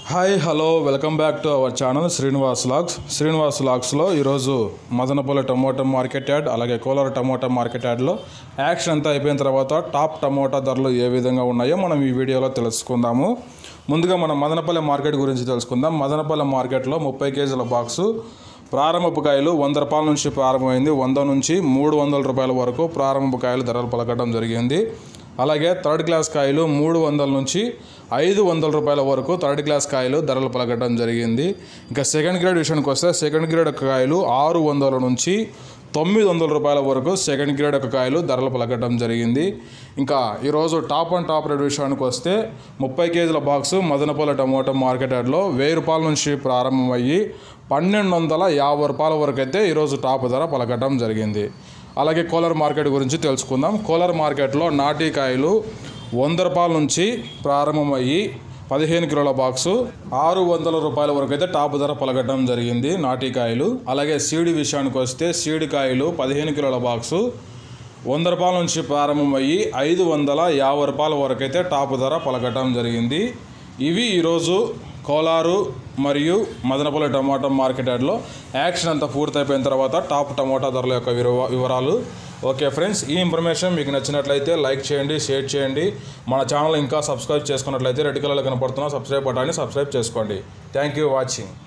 hi hello welcome back to our channel Srinivas logs Srinivas లాగ్స్లో ఈరోజు Madanapalle tomato market yard అలాగే Kolar tomato market యార్డ్లో auction అంతా అయిపోయిన తర్వాత టాప్ టమోటా ధరలు ఏ విధంగా ఉన్నాయో మనం ఈ వీడియోలో తెలుసుకుందాము ముందుగా మనం మదనపల్లి మార్కెట్ గురించి తెలుసుకుందాం మదనపల్లి మార్కెట్లో ముప్పై కేజీల బాక్సు ప్రారంభపు కాయలు వంద రూపాయల నుంచి ప్రారంభమైంది వంద నుంచి మూడు వందల రూపాయల వరకు ప్రారంభపు కాయలు ధరలు పలకడం జరిగింది అలాగే థర్డ్ క్లాస్ కాయలు మూడు వందల నుంచి ఐదు వందల రూపాయల వరకు థర్డ్ క్లాస్ కాయలు ధరలు పలకడం జరిగింది ఇంకా సెకండ్ గ్రేడ్ విషయానికి వస్తే సెకండ్ గ్రేడ్ కాయలు ఆరు వందల నుంచి తొమ్మిది వందల రూపాయల వరకు సెకండ్ గ్రేడ్ యొక్క కాయలు ధరలు పలకడం జరిగింది ఇంకా ఈరోజు టాప్ అండ్ టాప్ రేట్ విషయానికి వస్తే ముప్పై కేజీల బాక్సు మదనపల్లి టమోటా మార్కెట్ యార్డ్లో వెయ్యి రూపాయల నుంచి ప్రారంభమయ్యి పన్నెండు వందల యాభై రూపాయల వరకు అయితే ఈరోజు టాప్ ధర పలకడం జరిగింది అలాగే కోలార్ మార్కెట్ గురించి తెలుసుకుందాం కోలార్ మార్కెట్లో నాటి కాయలు వంద రూపాయల నుంచి ప్రారంభమయ్యి పదిహేను కిలోల బాక్సు ఆరు వందల రూపాయల వరకు అయితే టాప్ ధర పలకడం జరిగింది నాటి కాయలు అలాగే సీడి విషయానికి వస్తే సీడి కాయలు పదిహేను కిలోల బాక్సు వంద రూపాయల నుంచి ప్రారంభమయ్యి ఐదు వందల యాభై రూపాయల వరకు అయితే టాప్ ధర పలకటం జరిగింది ఇవి ఈరోజు కోలారు మరియు మదనపల్లి టమాటా మార్కెట్ యార్డ్లో యాక్షన్ అంతా పూర్తయిపోయిన తర్వాత టాప్ టమాటా ధరల యొక్క విరవ- వివరాలు ఓకే ఫ్రెండ్స్ ఈ ఇన్ఫర్మేషన్ మీకు నచ్చినట్లయితే లైక్ చేయండి షేర్ చేయండి మన ఛానల్ ఇంకా సబ్స్క్రైబ్ చేసుకున్నట్లయితే రెడ్ కలర్లో కనపడుతున్న సబ్స్క్రైబ్ బటాన్ని సబ్స్క్రైబ్ చేసుకోండి థ్యాంక్ యూ వాచింగ్